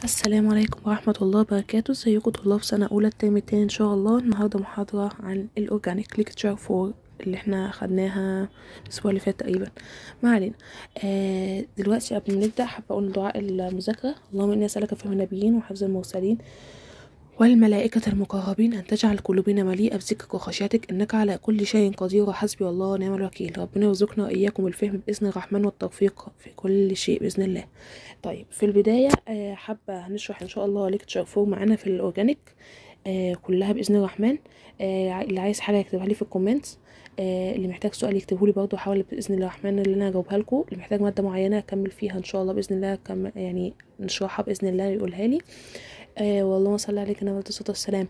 السلام عليكم ورحمة الله وبركاته ازيكم طلاب سنة أولى الترم التاني إن شاء الله النهاردة محاضرة عن الأورجانيك ليكتشر فور اللي احنا خدناها الأسبوع اللي فات تقريبا ما علينا آه دلوقتي قبل ما نبدأ حابة أقول دعاء المذاكرة اللهم إني أسألك فهم النبيين وحفظ المرسلين والملائكة المقربين أن تجعل قلوبنا مليئة بذكرك وخشيتك إنك على كل شيء قدير وحسبي الله ونعم الوكيل ربنا يرزقنا وإياكم الفهم بإذن الرحمن والتوفيق في كل شيء بإذن الله طيب في البداية آه، حابة هنشرح إن شاء الله ليكتشر فور معانا في الأورجانيك آه، كلها بإذن الرحمن آه، اللي عايز حاجة يكتبها لي في الكومنتس آه، اللي محتاج سؤال يكتبه لي برضه احاول باذن الله الرحمن اللي انا اجاوبها لكم اللي محتاج ماده معينه اكمل فيها ان شاء الله باذن الله كم يعني نشرحها باذن الله يقولها لي آه والله صل عليك انا الصلاه والسلام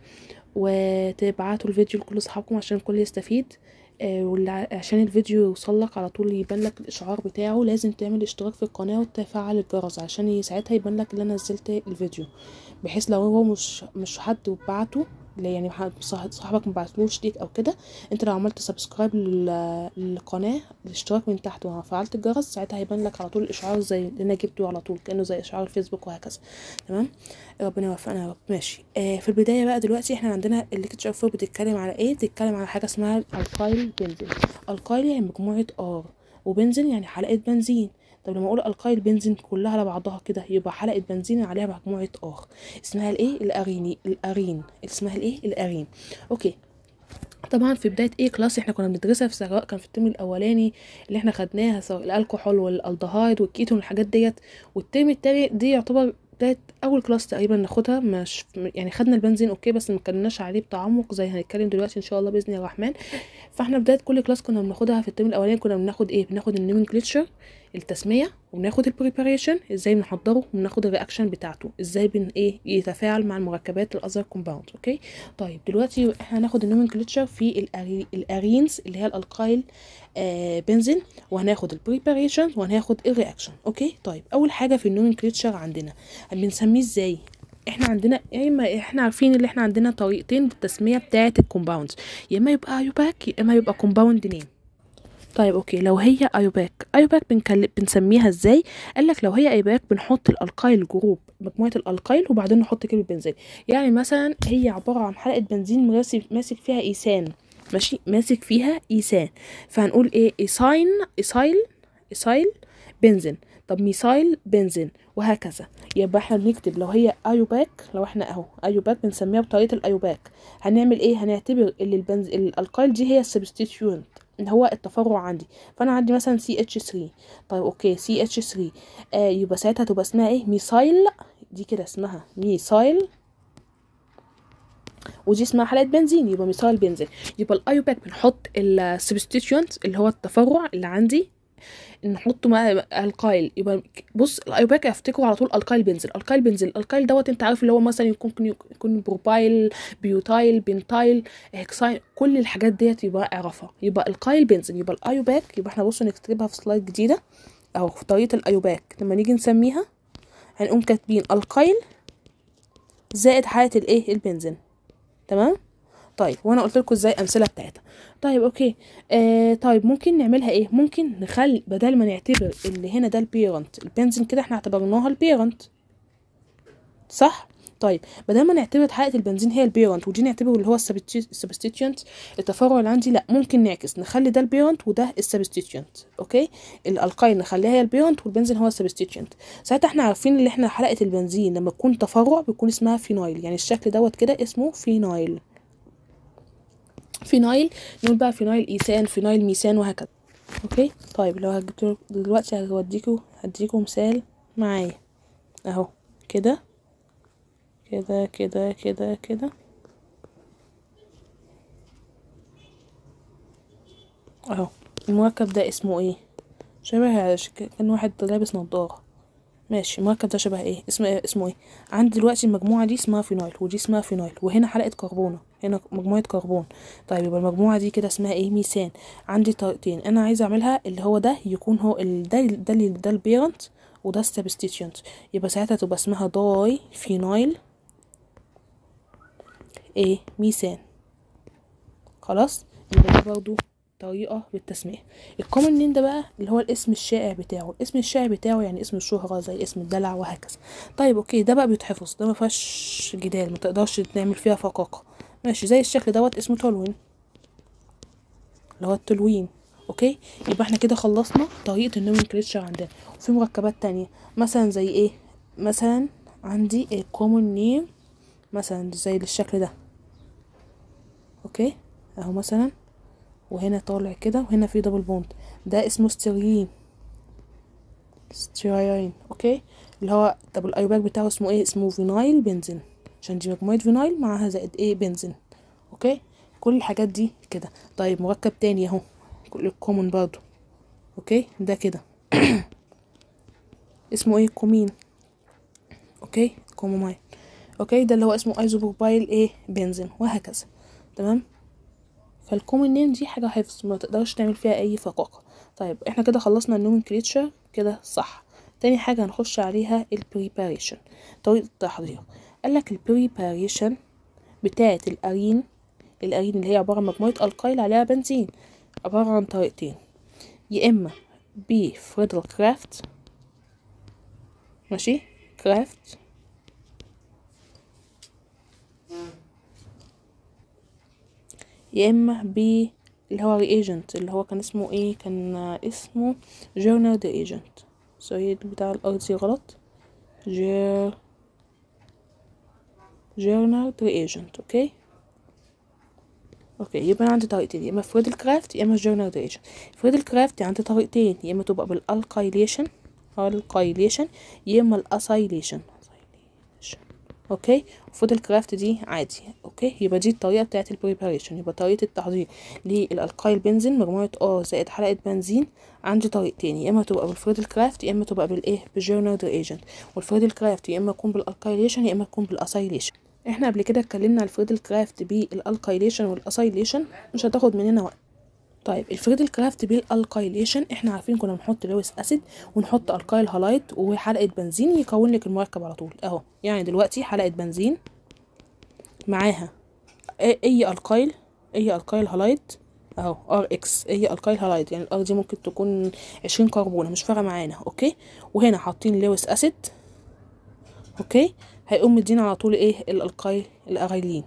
وتبعتوا الفيديو لكل اصحابكم عشان الكل يستفيد آه واللي عشان الفيديو يوصل لك على طول يبان لك الاشعار بتاعه لازم تعمل اشتراك في القناه وتفعل الجرس عشان ساعتها يبان لك ان انا نزلت الفيديو بحيث لو هو مش مش حد بعته اللي يعني حد- صاحب- صاحبك مبعتلوش ليك او كده انت لو عملت سبسكرايب لل- للقناه الاشتراك من تحت وفعلت الجرس ساعتها هيبان لك على طول الاشعار زي اللي انا جبته على طول كانه زي اشعار الفيسبوك وهكذا تمام ربنا يوفقنا يا رب ماشي آه في البدايه بقى دلوقتي احنا عندنا الليكتشر فور بتتكلم على ايه بتتكلم على حاجه اسمها الالكايل بنزين الكايل يعني مجموعه ار وبنزين يعني حلقه بنزين طب لما اقول الكايل بنزين كلها على بعضها كده يبقى حلقه بنزين عليها مجموعه ار اسمها الايه الاريني الارين اسمها الايه الارين اوكي طبعا في بدايه ايه كلاس احنا كنا بندرسها في سواء كان في الترم الاولاني اللي احنا خدناها سواء الكحول والالدهايد والكيتون والحاجات ديت والترم التاني دي يعتبر بدايه اول كلاس تقريبا ناخدها مش يعني خدنا البنزين اوكي بس ما اتكلمناش عليه بتعمق زي هنتكلم دلوقتي ان شاء الله باذن الرحمن فاحنا بدايه كل كلاس كنا بناخدها في الترم الاولاني كنا بناخد ايه بناخد النومنكلتشر التسميه وبناخد البريباريشن ازاي بنحضره وبناخد الرياكشن بتاعته ازاي بن ايه يتفاعل مع المركبات الاذر كومباوند اوكي طيب دلوقتي احنا هناخد النومنكلتشر في الأري... الارينز اللي هي الالقايل آه بنزين وهناخد البريباريشن وهناخد الرياكشن اوكي طيب اول حاجه في النومنكلتشر عندنا بنسميه ازاي احنا عندنا يا اما احنا عارفين ان احنا عندنا طريقتين بالتسميه بتاعه الكومباوندز يا اما يبقى ايوباك يا اما يبقى كومباوند نيم طيب اوكي لو هي ايوباك ايوباك بنكلم بنسميها ازاي قال لك لو هي ايوباك بنحط الالقايل جروب مجموعه الالقايل وبعدين نحط كلمه بنزين يعني مثلا هي عباره عن حلقه بنزين ماسك ماسك فيها ايثان ماشي ماسك فيها ايثان فهنقول ايه ايثاين ايثايل ايثايل بنزين طب ميثايل بنزين وهكذا يبقى احنا بنكتب لو هي ايوباك لو احنا اهو ايوباك بنسميها بطريقه الايوباك هنعمل ايه هنعتبر ان البنز الالقايل دي هي السبستيتيوينت اللي هو التفرع عندي فانا عندي مثلا سي اتش 3 طيب اوكي سي اتش 3 آه يبقى ساعتها تبقى اسمها ايه ميثايل دي كده اسمها ميثايل ودي اسمها حلقه بنزين يبقى ميثايل بنزين يبقى الايوباك بنحط السبستيتيوينت اللي هو التفرع اللي عندي نحطه مع القايل يبقى بص الايوباك افتكروا على طول القايل بنزل القايل بنزل القايل دوت انت عارف اللي هو مثلا يكون يكون بروبايل بيوتايل بنتايل هكساين كل الحاجات ديت يبقى اعرفها يبقى القايل بنزل يبقى الايوباك يبقى احنا بصوا نكتبها في سلايد جديده او في طريقه الايوباك لما نيجي نسميها هنقوم كاتبين القايل زائد حاله الايه البنزين تمام طيب وانا قلت لكم ازاي امثله بتاعتها طيب اوكي آه طيب ممكن نعملها ايه ممكن نخلي بدل ما نعتبر اللي هنا ده البيرنت البنزين كده احنا اعتبرناها البيرنت صح طيب بدل ما نعتبر حلقه البنزين هي البيرنت ودي نعتبره اللي هو السبستيتيونت التفرع اللي عندي لا ممكن نعكس نخلي ده البيرنت وده السبستيتيونت اوكي الالقاين نخليها هي البيرنت والبنزين هو السبستيتيونت ساعتها احنا عارفين ان احنا حلقه البنزين لما تكون تفرع بيكون اسمها فينايل يعني الشكل دوت كده اسمه فينايل فينايل نقول بقى فينايل ايثان فينايل ميثان وهكذا اوكي طيب لو هجيب دلوقتي هوديكوا هديكوا مثال معايا اهو كده كده كده كده كده اهو المركب ده اسمه ايه شبه كان واحد لابس نظارة ماشي المركب ده شبه ايه اسمه إيه؟ اسمه ايه عندي دلوقتي المجموعه دي اسمها فينايل ودي اسمها فينايل وهنا حلقه كربونه هنا مجموعه كربون طيب يبقى المجموعه دي كده اسمها ايه ميثان عندي طريقتين انا عايزه اعملها اللي هو ده يكون هو ال ده ده ده, ده البيرنت وده السبستيتيونت يبقى ساعتها تبقى اسمها داي فينايل ايه ميثان خلاص يبقى دي برضو طريقة بالتسمية الكومن نيم ده بقى اللي هو الاسم الشائع بتاعه الاسم الشائع بتاعه يعني اسم الشهرة زي اسم الدلع وهكذا طيب اوكي ده بقى بيتحفظ ده ما فيهاش جدال ما تقدرش تعمل فيها فقاقة ماشي زي الشكل دوت اسمه تولوين اللي هو التلوين اوكي يبقى احنا كده خلصنا طريقة النومنكليتشر عندنا وفي مركبات تانية مثلا زي ايه مثلا عندي الكومن نيم مثلا زي الشكل ده اوكي اهو مثلا وهنا طالع كده وهنا في دبل بوند ده اسمه ستيرين ستيرين اوكي اللي هو طب الايوباك بتاعه اسمه ايه اسمه فينايل بنزين عشان دي مجموعة فينايل معاها زائد ايه بنزين اوكي كل الحاجات دي كده طيب مركب تاني اهو كل الكومن برضو اوكي ده كده اسمه ايه كومين اوكي كومومايل اوكي ده اللي هو اسمه ايزوبروبايل ايه بنزين وهكذا تمام فالكومن نيم دي حاجه حفظ ما تقدرش تعمل فيها اي فقاقه طيب احنا كده خلصنا النومنكليتشر كده صح تاني حاجه هنخش عليها البريباريشن طريقه التحضير قالك البريباريشن بتاعه الارين الارين اللي هي عباره عن مجموعه القايل عليها بنزين عباره عن طريقتين يا اما بفريدل كرافت ماشي كرافت يا اما ب اللي هو reagent اللي هو كان اسمه ايه كان اسمه journal reagent سوري بتاع الارض دي غلط جير journal reagent اوكي اوكي يبقى انا عندي طريقتين يا اما فريدل كرافت يا اما journal reagent فريدل كرافت عندي طريقتين يا اما تبقى بالالكايليشن الكايليشن يا اما الاسايليشن اوكي وفود الكرافت دي عادي اوكي يبقى دي الطريقه بتاعه البريباريشن يبقى طريقه التحضير للالقايل بنزين مجموعه ار زائد حلقه بنزين عندي طريقتين يا اما تبقى بالفريد الكرافت يا اما تبقى بالايه بالجورنال ريجنت والفريد الكرافت يا اما تكون بالالكايليشن يا اما تكون بالاسايليشن احنا قبل كده اتكلمنا على الفريد الكرافت بالالكايليشن والاسايليشن مش هتاخد مننا وقت طيب الفريد الكرافت بالالكايليشن احنا عارفين كنا بنحط لويس اسيد ونحط الكايل هالايت وحلقه بنزين يكون لك المركب على طول اهو يعني دلوقتي حلقه بنزين معاها اي الكايل اي الكايل هالايت اهو ار اكس هي الكايل هالايت يعني الار دي ممكن تكون عشرين كربونه مش فارقه معانا اوكي وهنا حاطين لويس اسيد اوكي هيقوم مدينا على طول ايه الالكايل الارايلين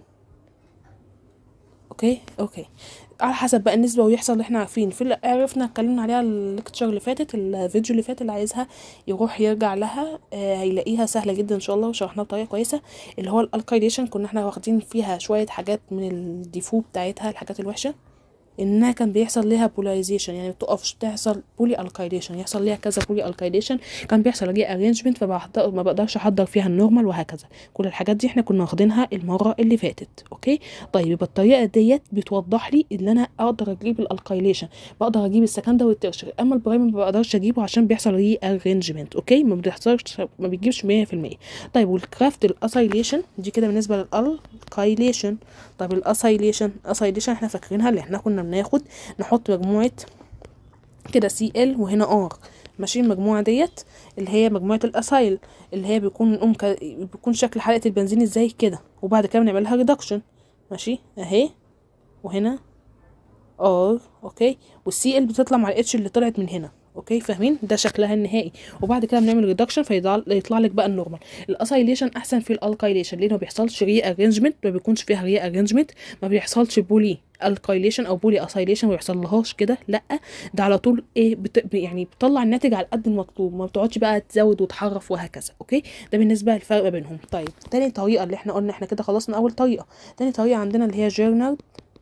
اوكي اوكي على حسب بقى النسبه ويحصل اللي احنا عارفين في اللي عرفنا اتكلمنا عليها الليكتشر اللي فاتت الفيديو اللي فات اللي عايزها يروح يرجع لها آه هيلاقيها سهله جدا ان شاء الله وشرحناها بطريقه كويسه اللي هو الالكايليشن كنا احنا واخدين فيها شويه حاجات من الديفو بتاعتها الحاجات الوحشه انها كان بيحصل ليها بولايزيشن يعني بتقفش تحصل بولي الكايليشن يحصل ليها كذا بولي الكايليشن كان بيحصل ليها ارينجمنت فبحضر ما بقدرش احضر فيها النورمال وهكذا كل الحاجات دي احنا كنا واخدينها المره اللي فاتت اوكي طيب يبقى الطريقه ديت بتوضح لي ان انا اقدر اجيب الالكايليشن بقدر اجيب السكندري والترشري اما البرايمري ما بقدرش اجيبه عشان بيحصل ري ارينجمنت اوكي ما بيحصلش ما بيجيبش 100% طيب والكرافت الاسايليشن دي كده بالنسبه للالكايليشن طيب الاسايليشن اسايليشن احنا فاكرينها اللي احنا كنا بناخد نحط مجموعة كده سي ال وهنا ار ماشي المجموعة ديت اللي هي مجموعة الاسايل اللي هي بيكون نقوم ك... بيكون شكل حلقة البنزين ازاي كده وبعد كده بنعملها ريدكشن ماشي اهي وهنا ار اوكي والسي ال بتطلع مع الاتش اللي طلعت من هنا اوكي فاهمين ده شكلها النهائي وبعد كده بنعمل ريدكشن فيطلع لك بقى النورمال الاسايليشن احسن في الالكايليشن ليه ما بيحصلش ري ارينجمنت ما بيكونش فيها ري ارينجمنت ما بيحصلش بولي الكايليشن او بولي اسايليشن ما بيحصلهاش كده لا ده على طول ايه بت... يعني بتطلع الناتج على قد المطلوب ما بتقعدش بقى تزود وتحرف وهكذا اوكي ده بالنسبه للفرق ما بينهم طيب تاني طريقه اللي احنا قلنا احنا كده خلصنا اول طريقه تاني طريقه عندنا اللي هي جورنال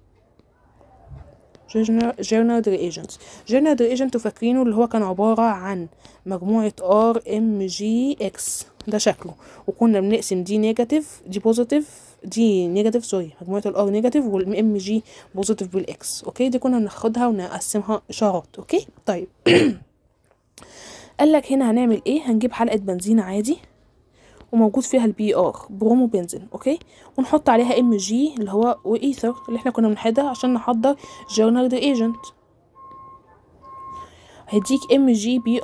جورنال ريجنتس جورنال ريجنت فاكرينه اللي هو كان عبارة عن مجموعة ار ام جي اكس ده شكله وكنا بنقسم دي نيجاتيف دي بوزيتيف دي نيجاتيف سوري مجموعة الار نيجاتيف والام جي بوزيتيف بالاكس اوكي دي كنا بناخدها ونقسمها اشارات اوكي طيب قالك هنا هنعمل ايه هنجيب حلقة بنزين عادي وموجود فيها البي ار برومو بنزين اوكي ونحط عليها ام جي اللي هو وايثر اللي احنا كنا بنحدها عشان نحضر جورنال ريجنت هيديك ام جي بي ار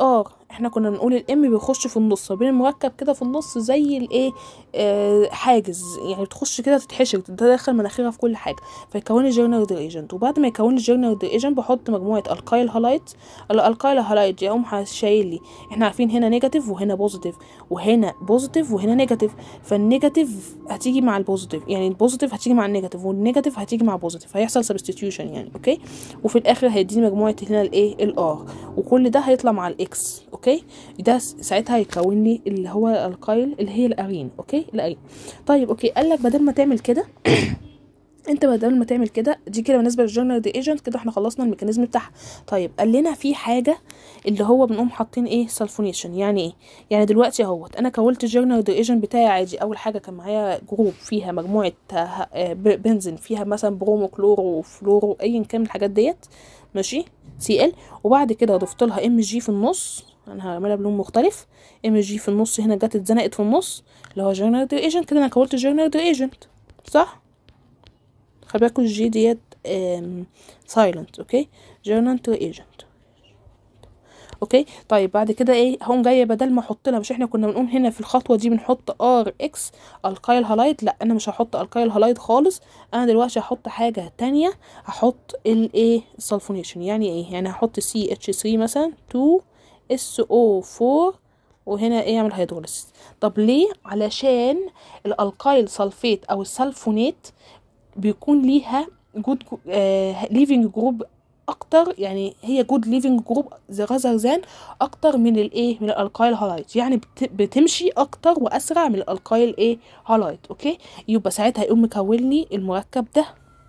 احنا كنا بنقول الام بيخش في النص ما بين المركب كده في النص زي الايه آه حاجز يعني بتخش كده تتحشر تدخل مناخيرها في كل حاجه فيكون لي جيرنال ريجنت وبعد ما يكون لي جيرنال ريجنت بحط مجموعه الكايل هالايت الالكايل هالايت يقوم شايل لي احنا عارفين هنا نيجاتيف وهنا بوزيتيف وهنا بوزيتيف وهنا نيجاتيف فالنيجاتيف هتيجي مع البوزيتيف يعني البوزيتيف هتيجي مع النيجاتيف والنيجاتيف هتيجي مع بوزيتيف هيحصل سبستيتيوشن يعني اوكي وفي الاخر هيديني مجموعه هنا الايه الار وكل ده هيطلع مع الاكس اوكي ده ساعتها هيكون لي اللي هو القايل اللي هي الارين اوكي الارين طيب اوكي قال لك بدل ما تعمل كده انت بدل ما تعمل كده دي كده بالنسبه للجورنال دي ايجنت كده احنا خلصنا الميكانيزم بتاعها طيب قال لنا في حاجه اللي هو بنقوم حاطين ايه سلفونيشن يعني ايه يعني دلوقتي اهوت انا كونت الجورنال دي ايجنت بتاعي عادي اول حاجه كان معايا جروب فيها مجموعه بنزين فيها مثلا برومو كلورو وفلورو ايا كان من الحاجات ديت ماشي سي ال وبعد كده ضفت لها ام جي في النص انا هعملها بلون مختلف ام جي في النص هنا جت اتزنقت في النص اللي هو جورنال دي ايجنت كده انا كونت الجورنال دي ايجنت صح خلي بالكوا الجي ديت سايلنت اوكي جورنال دي ايجنت اوكي طيب بعد كده ايه هقوم جايه بدل ما احط لها مش احنا كنا بنقول هنا في الخطوه دي بنحط ار اكس الكايل هالايت لا انا مش هحط الكايل هالايت خالص انا دلوقتي هحط حاجه تانية هحط الايه السلفونيشن يعني ايه يعني هحط سي اتش 3 مثلا 2 اس او 4 وهنا ايه اعمل هيدروليسيس طب ليه علشان الالكايل سلفيت او السلفونيت بيكون ليها جود ليفنج جروب اكتر يعني هي جود ليفنج جروب راذر ذان اكتر من الايه من الالكايل هالايت يعني بت بتمشي اكتر واسرع من الالكايل ايه هالايت اوكي يبقى ساعتها هيقوم مكون لي المركب ده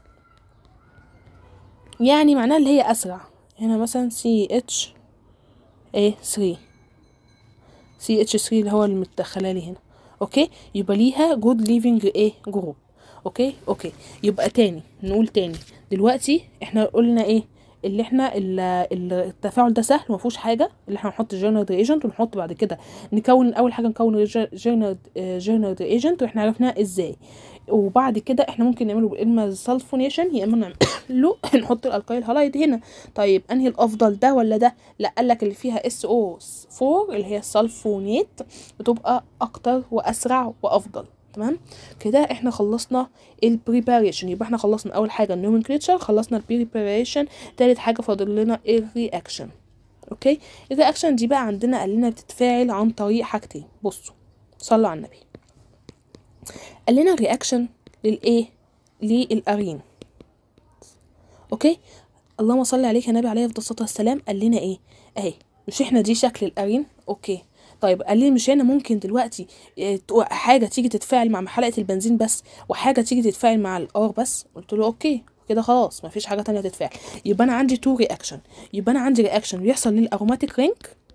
يعني معناه اللي هي اسرع هنا مثلا سي اتش ايه 3 سي اتش 3 اللي هو اللي متدخله لي هنا اوكي يبقى ليها جود ليفنج ايه جروب اوكي اوكي يبقى تاني نقول تاني دلوقتي احنا قلنا ايه اللي احنا التفاعل ده سهل ما فيهوش حاجه اللي احنا نحط جيرنال ريجنت ونحط بعد كده نكون اول حاجه نكون جيرنال جيرنال ريجنت واحنا عرفنا ازاي وبعد كده احنا ممكن نعمله يا اما سلفونيشن يا اما نعمله نحط الالكايل هالايد هنا طيب انهي الافضل ده ولا ده لا قال لك اللي فيها اس او 4 اللي هي السلفونيت بتبقى اكتر واسرع وافضل تمام كده احنا خلصنا البريباريشن يبقى احنا خلصنا اول حاجه النومنكليتشر خلصنا البريباريشن تالت حاجه فاضل لنا الرياكشن اوكي الرياكشن دي بقى عندنا قال لنا بتتفاعل عن طريق حاجتين بصوا صلوا على النبي قال لنا الرياكشن للايه للارين اوكي اللهم صل عليك يا نبي عليه افضل الصلاه والسلام قال لنا ايه اهي مش احنا دي شكل الارين اوكي طيب قال لي مش هنا ممكن دلوقتي حاجه تيجي تتفاعل مع حلقه البنزين بس وحاجه تيجي تتفاعل مع الار بس قلت له اوكي كده خلاص مفيش حاجه تانية تتفاعل يبقى انا عندي تو رياكشن يبقى انا عندي رياكشن بيحصل للاروماتيك رينج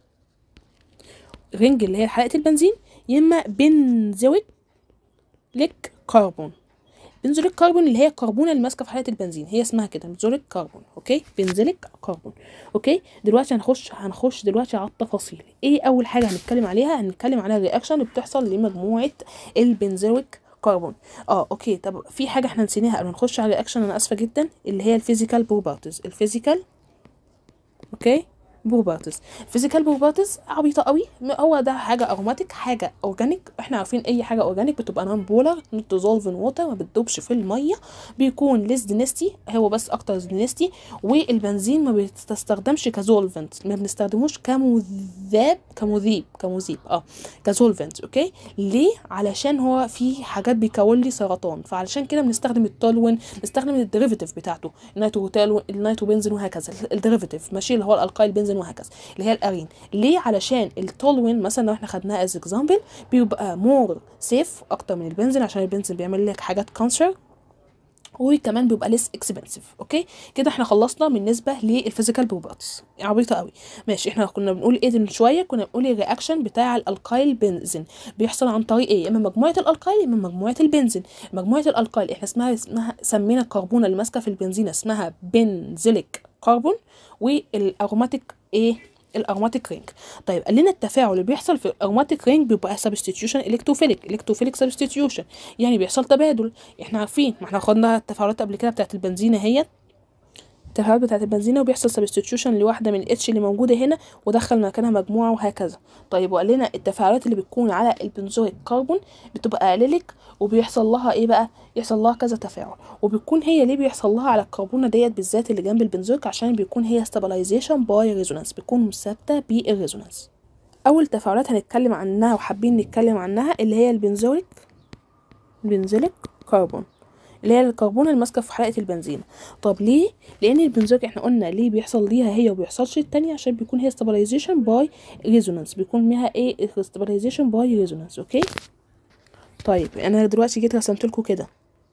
رينج اللي هي حلقه البنزين يا اما بنزويك ليك كربون بنزوليك كربون اللي هي الكربونه اللي ماسكه في حلقه البنزين هي اسمها كده بنزوليك كربون اوكي بنزليك كربون اوكي دلوقتي هنخش هنخش دلوقتي على التفاصيل ايه اول حاجه هنتكلم عليها هنتكلم على الرياكشن اللي بتحصل لمجموعه البنزويك كربون اه اوكي طب في حاجه احنا نسيناها قبل ما نخش على الرياكشن انا اسفه جدا اللي هي الفيزيكال بروبرتيز الفيزيكال اوكي بروبرتيز فيزيكال بروبرتيز عبيطه قوي هو ده حاجه اروماتيك حاجه اورجانيك احنا عارفين اي حاجه اورجانيك بتبقى نون بولر نوت ديزولف ان ووتر ما بتدوبش في الميه بيكون ليس دينستي هو بس اكتر دينستي والبنزين ما بتستخدمش كزولفنت ما بنستخدموش كمذاب كمذيب كمذيب اه كزولفنت اوكي ليه علشان هو في حاجات بيكون لي سرطان فعلشان كده بنستخدم التولوين بنستخدم الديريفيتيف بتاعته النيترو النيترو بنزين وهكذا الديريفيتيف ماشي اللي هو الالقايل بنزين وهكذا اللي هي الارين ليه علشان التولوين مثلا لو احنا خدناها از اكزامبل بيبقى مور سيف اكتر من البنزين عشان البنزين بيعمل لك حاجات كانسر وكمان بيبقى ليس اكسبنسيف اوكي كده احنا خلصنا بالنسبه للفيزيكال بروبرتيز عبيطه قوي ماشي احنا كنا بنقول ايه من شويه كنا بنقول الرياكشن بتاع الالقايل بنزين بيحصل عن طريق ايه اما مجموعه الالقايل اما مجموعه البنزين مجموعه الالقايل احنا اسمها اسمها سمينا الكربونه اللي ماسكه في البنزين اسمها بنزيليك كربون والاروماتيك ايه الاروماتيك رينج طيب قال لنا التفاعل اللي بيحصل في الاروماتيك رينج بيبقى سبستيتيوشن الكتروفيليك الكتروفيليك سبستيتيوشن يعني بيحصل تبادل احنا عارفين ما احنا خدنا التفاعلات قبل كده بتاعت البنزين اهيت التفاعلات بتاعه البنزينه وبيحصل سبستيتيوشن لواحده من الاتش اللي موجوده هنا ودخل مكانها مجموعه وهكذا طيب وقال لنا التفاعلات اللي بتكون على البنزويك كربون بتبقى اليليك وبيحصل لها ايه بقى يحصل لها كذا تفاعل وبتكون هي ليه بيحصل لها على الكربونه ديت بالذات اللي جنب البنزويك عشان بيكون هي ستابلايزيشن باي ريزونانس بتكون ثابته بالريزونانس اول تفاعلات هنتكلم عنها وحابين نتكلم عنها اللي هي البنزويك البنزيليك كربون اللي هي الكربون الماسكه في حلقه البنزين طب ليه لان البنزويك احنا قلنا ليه بيحصل ليها هي وبيحصلش التانية عشان بيكون هي stabilization باي ريزونانس بيكون فيها ايه stabilization باي ريزونانس اوكي طيب انا دلوقتي جيت رسمت لكم كده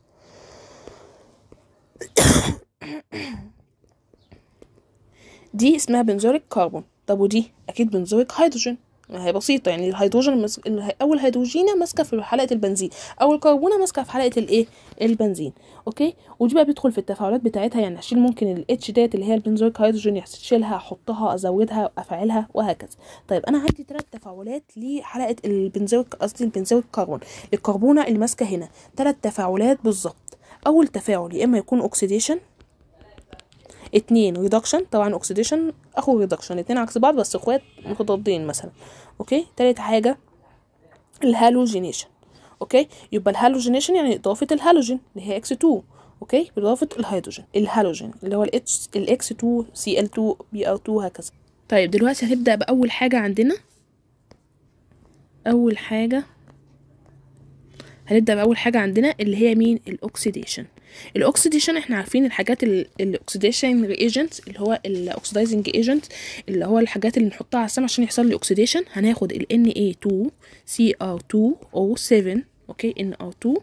دي اسمها بنزويك كربون طب ودي اكيد بنزويك هيدروجين ما هي بسيطة يعني الهيدروجين مس... أول هيدروجينة ماسكة في حلقة البنزين أو الكربونة ماسكة في حلقة الإيه البنزين أوكي ودي بقى بيدخل في التفاعلات بتاعتها يعني أشيل ممكن الاتش ديت اللي هي البنزويك هيدروجين أشيلها أحطها أزودها أفعلها وهكذا طيب أنا عندي ثلاث تفاعلات لحلقة البنزويك قصدي البنزويك كربون الكربونة اللي ماسكة هنا ثلاث تفاعلات بالظبط أول تفاعل يا إما يكون أكسيديشن اتنين ريدكشن طبعا اوكسيديشن اخو ريدكشن اتنين عكس بعض بس اخوات متضادين مثلا اوكي تالت حاجه الهالوجينيشن اوكي يبقى الهالوجينيشن يعني اضافه الهالوجين اللي هي اكس 2 اوكي باضافه الهيدروجين الهالوجين اللي هو الاتش الاكس 2 سي ال 2 بي ار 2 هكذا طيب دلوقتي هنبدا باول حاجه عندنا اول حاجه هنبدا باول حاجه عندنا اللي هي مين الاكسيديشن الاكسيديشن احنا عارفين الحاجات الاكسيديشن ريجنت اللي هو الاكسدايزنج ايجنت اللي هو الحاجات اللي نحطها على السم عشان يحصل لي اوكسيديشن هناخد ال Na2CR2O7 اوكي NR2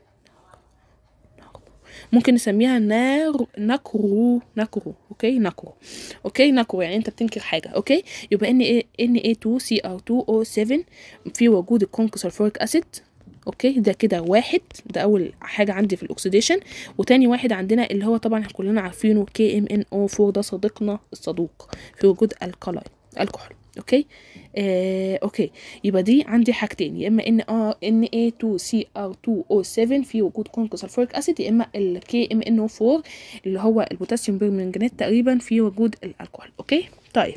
ممكن نسميها نار نكرو نكرو اوكي نكرو اوكي نكرو يعني انت بتنكر حاجه اوكي يبقى ان ايه ان اي 2 سي ار 2 او 7 في وجود الكونك سلفوريك اسيد اوكي ده كده واحد ده اول حاجه عندي في الاكسيديشن وتاني واحد عندنا اللي هو طبعا كلنا عارفينه كي ام ان او 4 ده صديقنا الصدوق في وجود الكالاين الكحول اوكي آه، اوكي يبقى دي عندي حاجتين يا اما ان ار ان اي 2 سي ار 2 او 7 في وجود كونك سلفوريك اسيد يا اما الكي ام ان او 4 اللي هو البوتاسيوم بيرمنجانات تقريبا في وجود الكحول اوكي طيب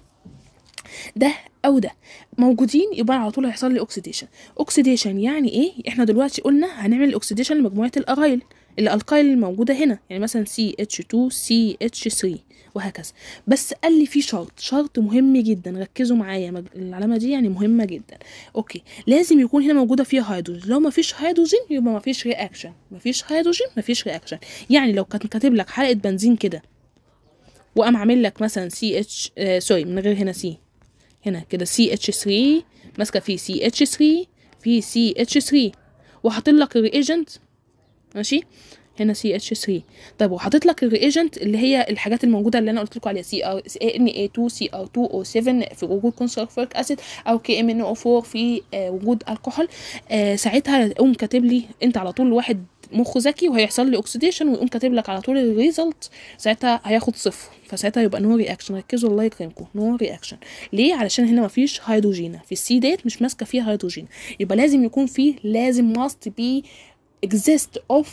ده او ده موجودين يبقى على طول هيحصل لي اوكسيديشن اوكسيديشن يعني ايه احنا دلوقتي قلنا هنعمل اوكسيديشن لمجموعه الارايل الالقايل الموجوده هنا يعني مثلا سي اتش 2 سي اتش 3 وهكذا بس قال لي في شرط شرط مهم جدا ركزوا معايا مج... العلامه دي يعني مهمه جدا اوكي لازم يكون هنا موجوده فيها هيدروجين لو ما فيش هيدروجين يبقى ما فيش رياكشن ما فيش هيدروجين ما فيش رياكشن يعني لو كان كاتب لك حلقه بنزين كده وقام عامل لك مثلا سي اتش آه سوري من غير هنا سي هنا كده سي اتش 3 ماسكه في سي اتش 3 في سي اتش 3 وحاطط لك الريجنت ماشي هنا سي اتش 3 طيب وحاطط لك الريجنت اللي هي الحاجات الموجوده اللي انا قلت لكم عليها سي ار ان اي 2 سي ار 2 او 7 في وجود كونسلفوريك اسيد او كي ام ان او 4 في آه وجود الكحول آه ساعتها يقوم كاتب لي انت على طول واحد مخه ذكي وهيحصل لي اوكسيديشن ويقوم كاتب لك على طول الريزلت ساعتها هياخد صفر فساعتها يبقى نو رياكشن ركزوا الله يكرمكم نو رياكشن ليه علشان هنا مفيش هيدروجين في السي ديت مش ماسكه فيها هيدروجين يبقى لازم يكون فيه لازم must be exist of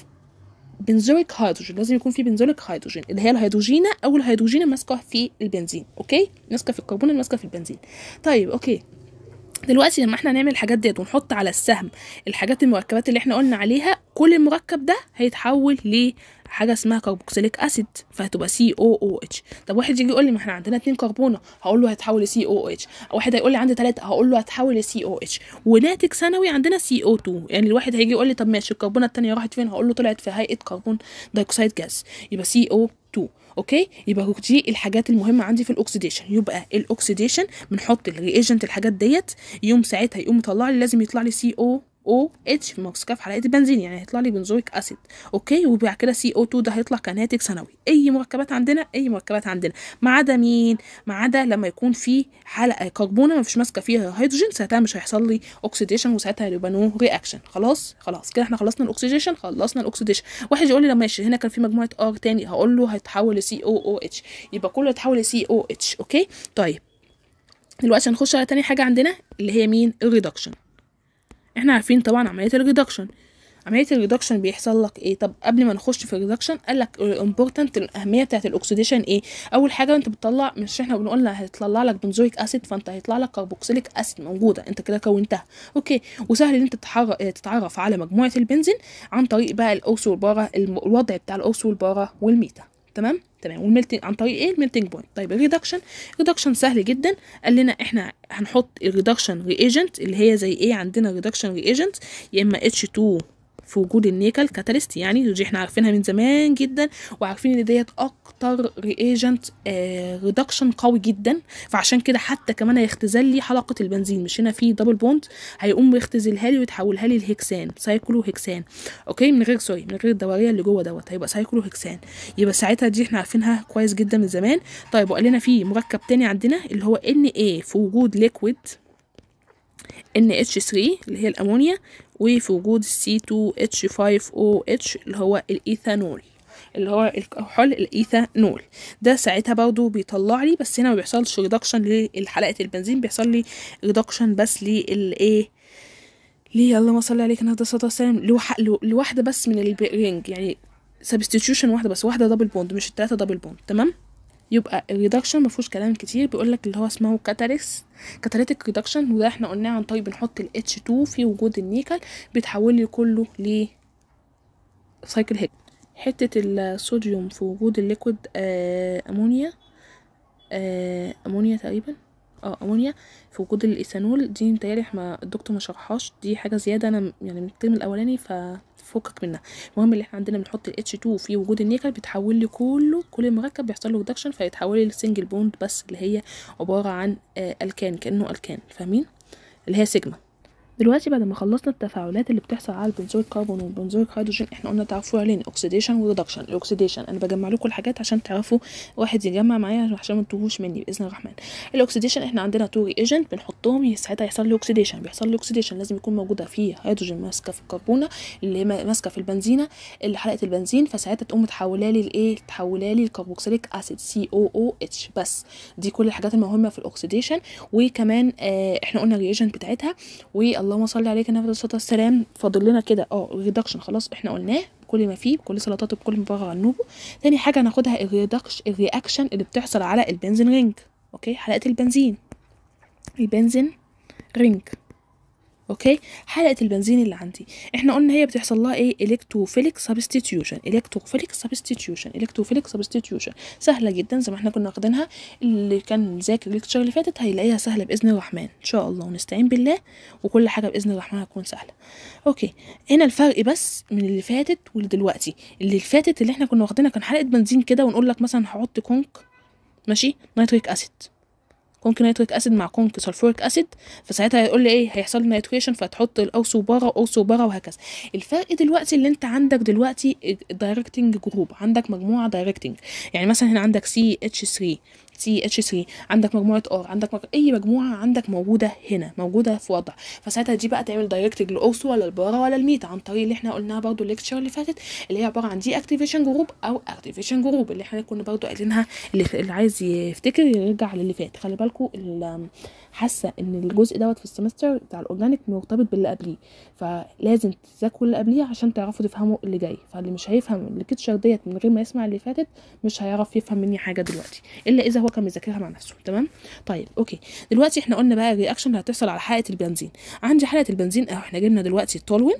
بنزويك هيدروجين لازم يكون في بنزويك هيدروجين اللي هي الهيدروجينه او الهيدروجينه ماسكه في البنزين اوكي ماسكه في الكربون ماسكه في البنزين طيب اوكي دلوقتي لما احنا نعمل الحاجات ديت ونحط على السهم الحاجات المركبات اللي احنا قلنا عليها كل المركب ده هيتحول لحاجه اسمها كربوكسيليك اسيد فهتبقى سي او او اتش طب واحد يجي يقول لي ما احنا عندنا اتنين كربونه هقول له هيتحول لسي او اتش واحد هيقول لي عندي ثلاثه هقول له هتحول لسي او اتش وناتج ثانوي عندنا سي او 2 يعني الواحد هيجي يقول لي طب ماشي الكربونه الثانيه راحت فين هقول له طلعت في هيئه كربون دايوكسيد جاز يبقى سي او 2 اوكي يبقى دي الحاجات المهمه عندي في الاكسيديشن يبقى الاكسيديشن بنحط الريجنت الحاجات ديت يوم ساعتها يقوم يطلع لي لازم يطلع لي سي او او اتش في ماسكه في حلقه البنزين يعني هيطلع لي بنزويك اسيد اوكي وبعد كده سي او 2 ده هيطلع كناتج ثانوي اي مركبات عندنا اي مركبات عندنا ما عدا مين ما عدا لما يكون في حلقه كربونه ما فيش ماسكه فيها هيدروجين ساعتها مش هيحصل لي اوكسيديشن وساعتها هيبقى نو رياكشن خلاص خلاص كده احنا خلصنا الاكسيديشن خلصنا الاكسيديشن واحد يقول لي لا ماشي هنا كان في مجموعه ار تاني هقول له هيتحول لسي او او اتش يبقى كله يتحول لسي او اتش اوكي طيب دلوقتي هنخش على تاني حاجه عندنا اللي هي مين الريدكشن احنا عارفين طبعا عمليه الريدكشن عمليه الريدكشن بيحصل لك ايه طب قبل ما نخش في الريدكشن قال لك الامبورتنت الاهميه بتاعه الاكسيديشن ايه اول حاجه انت بتطلع مش احنا بنقول هيطلع لك بنزويك اسيد فانت هيطلع لك كربوكسيليك اسيد موجوده انت كده كونتها اوكي وسهل ان انت تتحر- تتعرف على مجموعه البنزين عن طريق بقى الاوس والبارا الم- الوضع بتاع الاوس والبارا والميتا تمام تمام والميلتنج عن طريق ايه الميلتنج بوينت طيب الريدكشن ريدكشن سهل جدا قال لنا احنا هنحط الريدكشن ريجنت اللي هي زي ايه عندنا ريدكشن ريجنت يا اما H2 في وجود النيكل كاتاليست يعني دي احنا عارفينها من زمان جدا وعارفين ان ديت اكتر رياجنت ريدكشن قوي جدا فعشان كده حتى كمان هيختزل لي حلقه البنزين مش هنا في دبل بوند هيقوم يختزلها لي ويتحولها لي لهكسان سايكلو هكسان اوكي من غير سوري من غير الدوريه اللي جوه دوت هيبقى سايكلو هكسان يبقى ساعتها دي احنا عارفينها كويس جدا من زمان طيب وقال لنا في مركب تاني عندنا اللي هو Na في وجود ليكويد NH3 اللي هي الأمونيا وفي وجود C2H5OH اللي هو الإيثانول اللي هو الكحول الإيثانول ده ساعتها برضه بيطلع لي بس هنا ما بيحصلش ريدكشن لحلقة البنزين بيحصل لي ريدكشن بس للإيه ليه اللهم صل عليك النبي صلى الله عليه وسلم لوح... لو- لواحدة بس من الرينج يعني سبستيتيوشن واحدة بس واحدة دبل بوند مش التلاتة دبل بوند تمام يبقى الريدكشن مفيهوش كلام كتير بيقول لك اللي هو اسمه كاتاليس كاتاليتيك ريدكشن وده احنا قلناه عن طريق بنحط ال H2 في وجود النيكل بيتحول لي كله ل سايكل هيك حتة الصوديوم في وجود الليكويد آه امونيا آه امونيا تقريبا اه امونيا في وجود الايثانول دي متهيألي احنا الدكتور ما شرحهاش دي حاجه زياده انا يعني من الترم الاولاني ففكك منها المهم اللي احنا عندنا بنحط ال H2 في وجود النيكل بيتحول لي كله كل مركب بيحصل له ريدكشن فيتحول لي لسنجل بوند بس اللي هي عباره عن آه الكان كانه الكان فاهمين اللي هي سيجما دلوقتي بعد ما خلصنا التفاعلات اللي بتحصل على البنزويك كربون والبنزويك هيدروجين احنا قلنا تعرفوا عليه اوكسيديشن وريدكشن الاكسيديشن انا بجمع لكم الحاجات عشان تعرفوا واحد يجمع معايا عشان ما تتوهوش مني باذن الرحمن الاكسيديشن احنا عندنا تو ريجنت بنحطهم ساعتها يحصل لي اوكسيديشن بيحصل لي اوكسيديشن لازم يكون موجوده فيه هيدروجين ماسكه في الكربونه اللي ما- ماسكه في البنزينه اللي حلقه البنزين فساعتها تقوم تحولها لي لايه تحولها لي الكربوكسيليك اسيد سي او او اتش بس دي كل الحاجات المهمه في الاكسيديشن وكمان آه احنا قلنا الريجنت بتاعتها واللهم صل عليك النبي عليه الصلاه والسلام فاضل لنا كده اه الريدكشن خلاص احنا قلناه بكل ما فيه بكل سلطاته بكل ما بره عنوبه تاني حاجه هناخدها الريدكش الرياكشن اللي بتحصل على البنزين رينج اوكي حلقه البنزين البنزين رينج اوكي حلقه البنزين اللي عندي احنا قلنا هي بتحصل لها ايه الكتروفيليك سبستيتيوشن الكتروفيليك سبستيتيوشن الكتروفيليك سبستيتيوشن سهله جدا زي ما احنا كنا واخدينها اللي كان مذاكر الليكتشر اللي فاتت هيلاقيها سهله باذن الرحمن ان شاء الله ونستعين بالله وكل حاجه باذن الرحمن هتكون سهله اوكي هنا الفرق بس من اللي فاتت واللي دلوقتي اللي فاتت اللي احنا كنا واخدينها كان حلقه بنزين كده ونقول لك مثلا هحط كونك ماشي نيتريك اسيد كونك نيتريك اسيد مع كونك سلفوريك اسيد فساعتها هيقول لي ايه هيحصل لي نيتريشن فتحط الاوسو بره واوسو بره وهكذا الفرق دلوقتي اللي انت عندك دلوقتي دايركتنج جروب عندك مجموعه دايركتنج يعني مثلا هنا عندك سي اتش 3 سي اتش 3 عندك مجموعه ار عندك مج... اي مجموعه عندك موجوده هنا موجوده في وضع فساعتها دي بقى تعمل دايركتنج لاوسو ولا البارا ولا الميتا عن طريق اللي احنا قلناها برضو الليكتشر اللي فاتت اللي هي عباره عن دي اكتيفيشن جروب او اكتيفيشن جروب اللي احنا كنا برضو قايلينها اللي, اللي عايز يفتكر يرجع للي فات خلي بالكم حاسه ان الجزء دوت في السمستر بتاع الاورجانيك مرتبط باللي قبليه فلازم تذاكروا اللي قبليه عشان تعرفوا تفهموا اللي جاي فاللي مش هيفهم الليكتشر ديت من غير ما يسمع اللي فاتت مش هيعرف يفهم مني حاجه دلوقتي الا اذا هو كان مذاكرها مع نفسه تمام طيب اوكي دلوقتي احنا قلنا بقى الرياكشن اللي هتحصل على حلقه البنزين عندي حلقه البنزين اهو احنا جبنا دلوقتي التولوين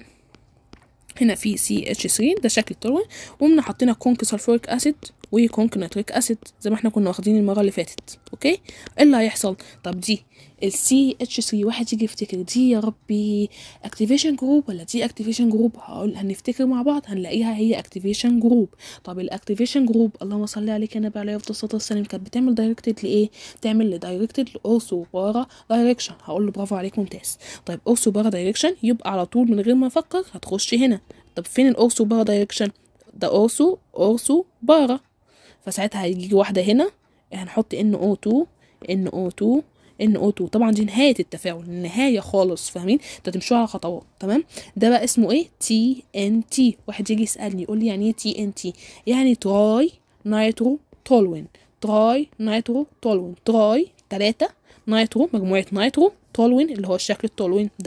هنا في سي اتش 3 ده شكل التولوين وقمنا حطينا كونك سلفوريك اسيد وكونك نيتريك اسيد زي ما احنا كنا واخدين المره اللي فاتت اوكي ايه اللي هيحصل طب دي السي اتش 3 واحد يجي يفتكر دي يا ربي اكتيفيشن جروب ولا دي اكتيفيشن جروب هقول هنفتكر مع بعض هنلاقيها هي اكتيفيشن جروب طب الاكتيفيشن جروب اللهم صل عليك يا نبي عليه افضل الصلاه والسلام كانت بتعمل دايركتد لايه تعمل لدايركتد لاوسو بارا دايركشن هقول له برافو عليك ممتاز طيب اوسو بارا دايركشن يبقى على طول من غير ما افكر هتخش هنا طب فين الاوسو بارا دايركشن ده اوسو اوسو بارا فساعتها هيجي واحده هنا هنحط ان او 2 ان او 2 ان او 2 طبعا دي نهايه التفاعل النهايه خالص فاهمين انتوا تمشوا على خطوات تمام ده بقى اسمه ايه تي ان تي واحد يجي يسالني يقول لي يعني ايه تي ان تي يعني تراي نايترو تولوين تراي نايترو تولوين تراي تلاتة نايترو مجموعة نايترو تولوين اللي هو الشكل التولوين ده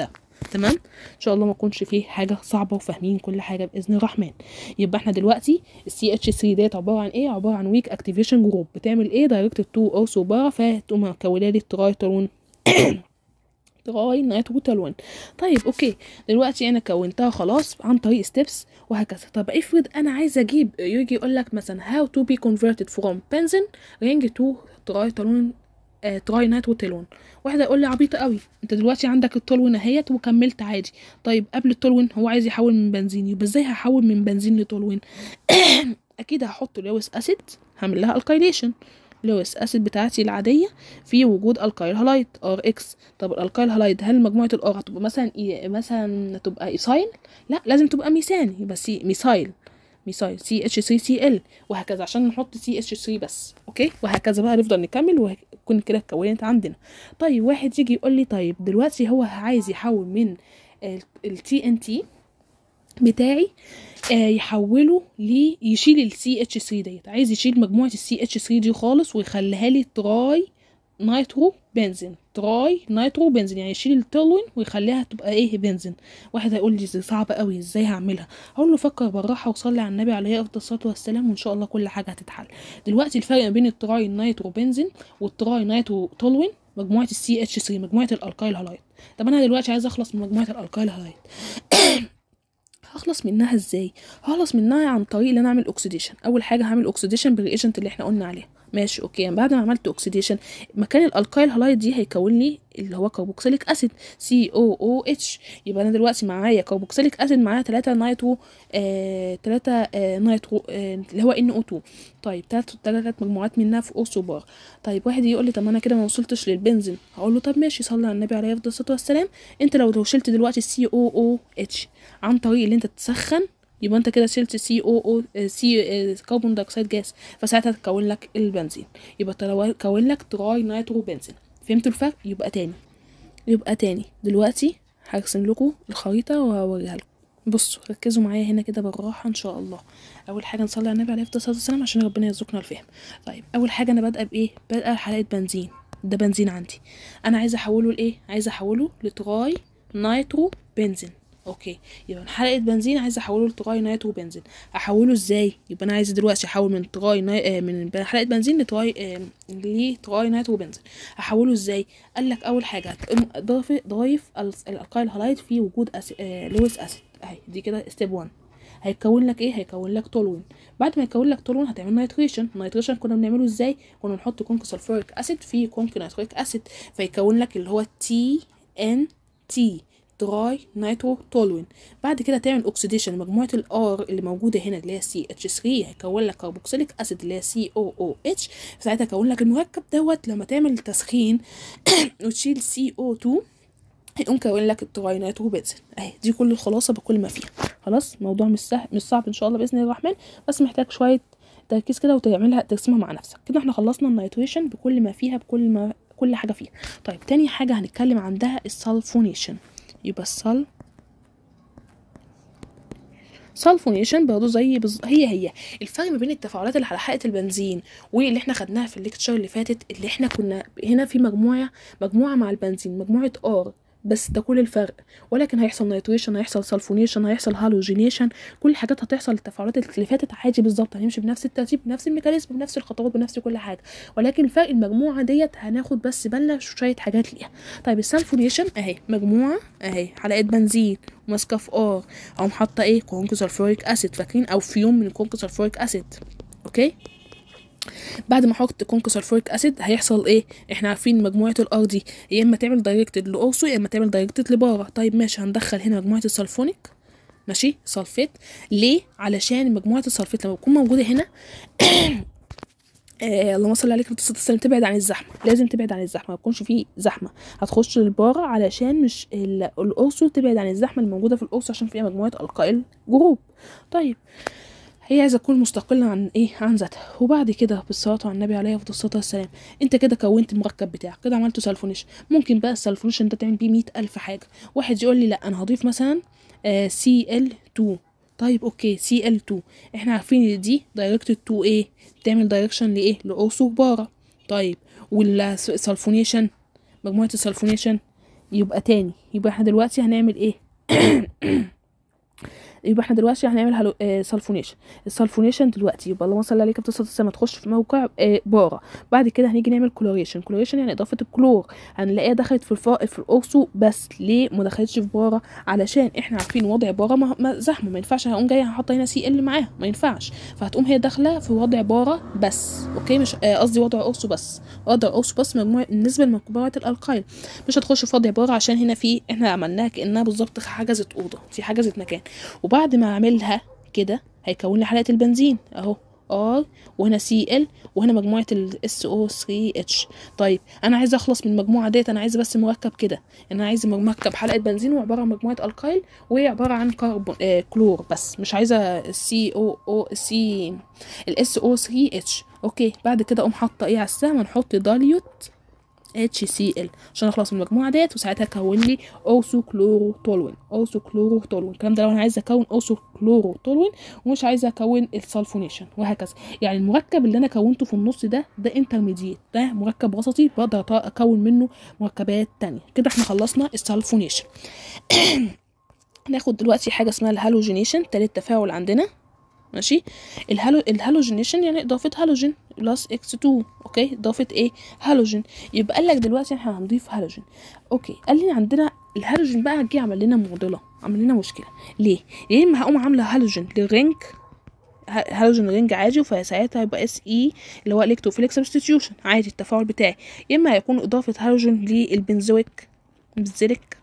تمام ان شاء الله ما يكونش فيه حاجه صعبه وفاهمين كل حاجه باذن الرحمن يبقى احنا دلوقتي السي اتش 3 ديت عباره عن ايه عباره عن ويك اكتيفيشن جروب بتعمل ايه دايركت 2 او سوبارا فتقوم مكونه لي الترايترون تراي نيتروتالون طيب اوكي دلوقتي انا كونتها خلاص عن طريق ستيبس وهكذا طب افرض انا عايزه اجيب يجي يقول لك مثلا how to be converted from benzene ring to ترايتالون آه تراي نيتروتالون واحده يقول لي عبيطه قوي انت دلوقتي عندك التولوين اهيت وكملت عادي طيب قبل التولوين هو عايز يحول من بنزين يبقى ازاي هحول من بنزين لتولوين اكيد هحط لويس اسيد هعمل لها الكايليشن لويس اسيد بتاعتي العاديه في وجود الكايل هالايد ار اكس طب الالكايل هالايد هل مجموعه الار هتبقى مثلا إيه مثلا تبقى ايسايل لا لازم تبقى ميثان يبقى سي ميثايل ميثايل سي اتش 3 سي ال وهكذا عشان نحط سي اتش 3 بس اوكي وهكذا بقى نفضل نكمل ويكون كده اتكونت عندنا طيب واحد يجي يقول لي طيب دلوقتي هو عايز يحول من التي ان تي بتاعي آه يحوله ل يشيل السي اتش 3 ديت عايز يشيل مجموعه السي اتش 3 دي خالص ويخليها لي تراي نايترو بنزين تراي نايترو بنزين يعني يشيل التولوين ويخليها تبقى ايه بنزين واحد هيقول لي دي صعبه قوي ازاي هعملها هقول له فكر بالراحه وصلي على النبي عليه افضل الصلاه والسلام وان شاء الله كل حاجه هتتحل دلوقتي الفرق ما بين التراي نايترو بنزين والتراي نايترو تولوين مجموعه السي اتش 3 مجموعه الالكايل هالايد طب انا دلوقتي عايز اخلص من مجموعه الالكايل هالايد هخلص منها ازاي هخلص منها عن طريق ان انا اعمل اوكسيديشن اول حاجه هعمل اوكسيديشن بالريجنت اللي احنا قلنا عليه ماشي اوكي يعني بعد ما عملت اوكسيديشن مكان الالكايل هالايد دي هيكون لي اللي هو كربوكسيليك اسيد سي او او اتش يبقى انا دلوقتي معايا كربوكسيليك اسيد معايا 3 نايترو آه 3 آه نايترو آه اللي هو ان او 2 طيب تلات تلات مجموعات منها في اوسو بار طيب واحد يقول لي طب انا كده ما وصلتش للبنزين هقول له طب ماشي صلي على النبي عليه افضل الصلاه والسلام انت لو لو شلت دلوقتي السي او او اتش عن طريق اللي انت تسخن يبقى انت كده شلت سي او او سي كربون دايوكسيد جاز فساعتها تكون لك البنزين يبقى تكون لك تراي نايترو بنزين فهمتوا الفرق يبقى تاني يبقى تاني دلوقتي هرسم لكم الخريطه وهوريها لكم بصوا ركزوا معايا هنا كده بالراحه ان شاء الله اول حاجه نصلي على النبي عليه الصلاه والسلام عشان ربنا يرزقنا الفهم طيب اول حاجه انا بادئه بايه بادئه حلقه بنزين ده بنزين عندي انا عايزه احوله لايه عايزه احوله لتراي نايترو بنزين اوكي يبقى حلقه بنزين عايزه احوله لتراي نايترو بنزين احوله ازاي يبقى انا عايزه دلوقتي احول من تراي ناي... آه من حلقه بنزين لتراي آه لتراي نايترو بنزين احوله ازاي قال لك اول حاجه ضايف ضايف الالكايل هالايد في وجود أسي... آه لويس اسيد اهي دي كده ستيب 1 هيكون لك ايه هيكون لك تولوين بعد ما يكون لك تولوين هتعمل نيتريشن نيتريشن كنا بنعمله ازاي كنا نحط كونك سلفوريك اسيد في كونك نيتريك اسيد فيكون لك اللي هو تي ان تي تراي نايترو تولوين بعد كده تعمل اوكسيديشن مجموعه الار اللي موجوده هنا اللي هي سي اتش 3 هيكون لك كربوكسيليك اسيد اللي هي سي او او اتش ساعتها هيكون لك المركب دوت لما تعمل تسخين وتشيل سي او 2 هيقوم كون لك التراي نايترو بنزين اهي دي كل الخلاصه بكل ما فيها خلاص الموضوع مش سهل مش صعب ان شاء الله باذن الرحمن بس محتاج شويه تركيز كده وتعملها تقسمها مع نفسك كده احنا خلصنا النيتريشن بكل ما فيها بكل ما كل حاجه فيها طيب تاني حاجه هنتكلم عندها السلفونيشن يبقى الصل سلفونيشن برضه زي بز... هي هي الفرق ما بين التفاعلات اللي على حلقه البنزين واللي احنا خدناها في الليكتشر اللي فاتت اللي احنا كنا هنا في مجموعه مجموعه مع البنزين مجموعه ار بس ده كل الفرق ولكن هيحصل نيتريشن هيحصل سلفونيشن هيحصل هالوجينيشن كل الحاجات هتحصل التفاعلات اللي فاتت عادي بالظبط هنمشي بنفس الترتيب بنفس الميكانيزم بنفس الخطوات بنفس كل حاجه ولكن فرق المجموعه ديت هناخد بس بالنا شويه حاجات ليها طيب السلفونيشن اهي مجموعه اهي حلقه بنزين وماسكه في ار او حاطه ايه كونك سلفوريك اسيد فاكرين او فيوم من كونك سلفوريك اسيد اوكي بعد ما احط كونك سلفوريك اسيد هيحصل ايه احنا عارفين مجموعه الار دي يا اما تعمل دايركتد لاورسو يا اما تعمل دايركتد لبارا طيب ماشي هندخل هنا مجموعه السلفونيك ماشي سلفيت ليه علشان مجموعه السلفيت لما تكون موجوده هنا آه اللهم صل عليك الصلاه والسلام تبعد عن الزحمه لازم تبعد عن الزحمه ما يكونش فيه زحمه هتخش للبارة علشان مش القرص تبعد عن الزحمه اللي موجوده في القرص عشان فيها مجموعه القائل جروب طيب هي عايزه تكون مستقله عن ايه عن ذاتها وبعد كده بالصلاه على النبي عليه افضل الصلاه والسلام انت كده كونت المركب بتاعك كده عملته سلفونيشن ممكن بقى السلفونيشن انت تعمل بيه مئة الف حاجه واحد يقول لي لا انا هضيف مثلا سي ال 2 طيب اوكي سي ال 2 احنا عارفين ان دي دايركتد تو ايه بتعمل دايركشن لايه لاوسو بارا طيب والسلفونيشن مجموعه السلفونيشن يبقى تاني يبقى احنا دلوقتي هنعمل ايه يبقى احنا دلوقتي هنعمل هلو... آه سلفونيشن السلفونيشن دلوقتي يبقى اللهم صل عليك بتصل السما تخش في موقع آه بارا بعد كده هنيجي نعمل كلوريشن كلوريشن يعني اضافه الكلور هنلاقيها دخلت في الفا... في الاورسو بس ليه ما دخلتش في بارا علشان احنا عارفين وضع بارا ما... ما زحمه ما ينفعش هقوم جايه هحط هنا سي ال معاها ما ينفعش فهتقوم هي داخله في وضع بارا بس اوكي مش قصدي آه وضع اورسو بس وضع اورسو بس مجموعه بالنسبه لمجموعه الالقايل مش هتخش في وضع بارا عشان هنا في احنا عملناها كانها بالظبط حجزت اوضه دي حجزت مكان وبعد ما اعملها كده هيكون لي حلقه البنزين اهو ار وهنا سي ال وهنا مجموعه الاس او 3 اتش طيب انا عايزه اخلص من المجموعه ديت انا عايزه بس مركب كده انا عايزه مركب حلقه بنزين وعباره عن مجموعه الكايل وهي عباره عن كربون آه كلور بس مش عايزه السي او او سي الاس او 3 اتش اوكي بعد كده اقوم حاطه ايه على السهم نحط داليوت اتش سي ال عشان اخلص من المجموعه ديت وساعتها اكون لي اوسو كلورو تولوين اوسو كلورو تولوين الكلام ده لو انا عايزه اكون اوسو كلورو تولوين ومش عايزه اكون السلفونيشن وهكذا يعني المركب اللي انا كونته في النص ده ده انترميديت ده مركب وسطي بقدر اكون منه مركبات تانية كده احنا خلصنا السلفونيشن ناخد دلوقتي حاجه اسمها الهالوجينيشن تالت تفاعل عندنا ماشي الهالو الهالوجينيشن يعني اضافه هالوجين بلس اكس 2 اوكي اضافه ايه هالوجين يبقى قال لك دلوقتي احنا هنضيف هالوجين اوكي قال لي عندنا الهالوجين بقى جه عمل لنا معضله عمل لنا مشكله ليه يا اما هقوم عامله هالوجين للرينج هالوجين رينج عادي فساعتها هيبقى اس اي اللي هو الكتروفيليك سبستيتيوشن عادي التفاعل بتاعي يا اما هيكون اضافه هالوجين للبنزويك بنزيليك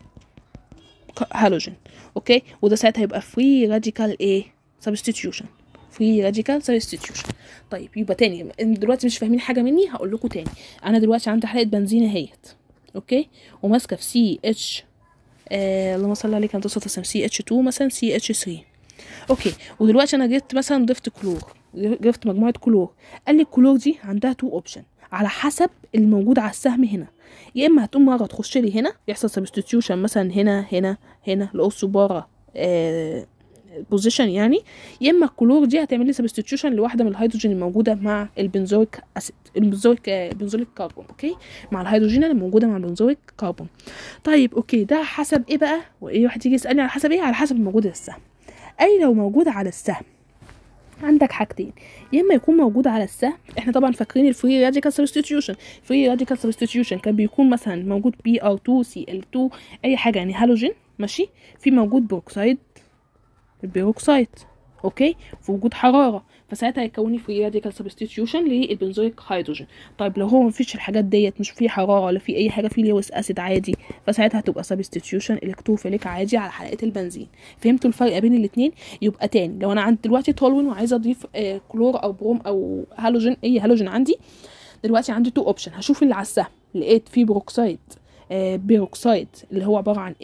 هالوجين اوكي وده ساعتها هيبقى فري راديكال ايه سبستيتيوشن فري راديكال سبستيتيوشن طيب يبقى تاني دلوقتي مش فاهمين حاجه مني هقول لكم تاني انا دلوقتي عندي حلقه بنزين اهيت اوكي وماسكه في سي اتش آه اللهم صل عليك انت صوت سي اتش 2 مثلا سي اتش 3 اوكي ودلوقتي انا جبت مثلا ضفت كلور جبت مجموعه كلور قال لي الكلور دي عندها تو اوبشن على حسب الموجود على السهم هنا يا اما هتقوم مره تخش لي هنا يحصل سبستيتيوشن مثلا هنا هنا هنا الاوسو بره آه بوزيشن يعني يا اما الكلور دي هتعمل لي سبستيتيوشن لواحده من الهيدروجين الموجوده مع البنزويك اسيد البنزويك بنزويك كربون اوكي مع الهيدروجين اللي موجوده مع البنزويك كربون طيب اوكي ده حسب ايه بقى وايه واحد يجي يسالني على حسب ايه على حسب الموجود على السهم اي لو موجود على السهم عندك حاجتين يا اما يكون موجود على السهم احنا طبعا فاكرين الفري راديكال سبستيتيوشن فري راديكال سبستيتيوشن كان بيكون مثلا موجود بي ار 2 سي ال 2 اي حاجه يعني هالوجين ماشي في موجود بروكسايد البيروكسايد اوكي في وجود حراره فساعتها هيكون لي فري راديكال سبستيتيوشن للبنزويك هيدروجين طيب لو هو مفيش الحاجات ديت مش فيه حراره ولا في اي حاجه فيه لويس اسيد عادي فساعتها هتبقى سبستيتيوشن الكتروفيليك عادي على حلقه البنزين فهمتوا الفرق بين الاثنين يبقى تاني لو انا عندي دلوقتي تولوين وعايزه اضيف آه كلور او بروم او هالوجين اي هالوجين عندي دلوقتي عندي تو اوبشن هشوف اللي على السهم لقيت فيه بروكسايد آه بيروكسايد اللي هو عباره عن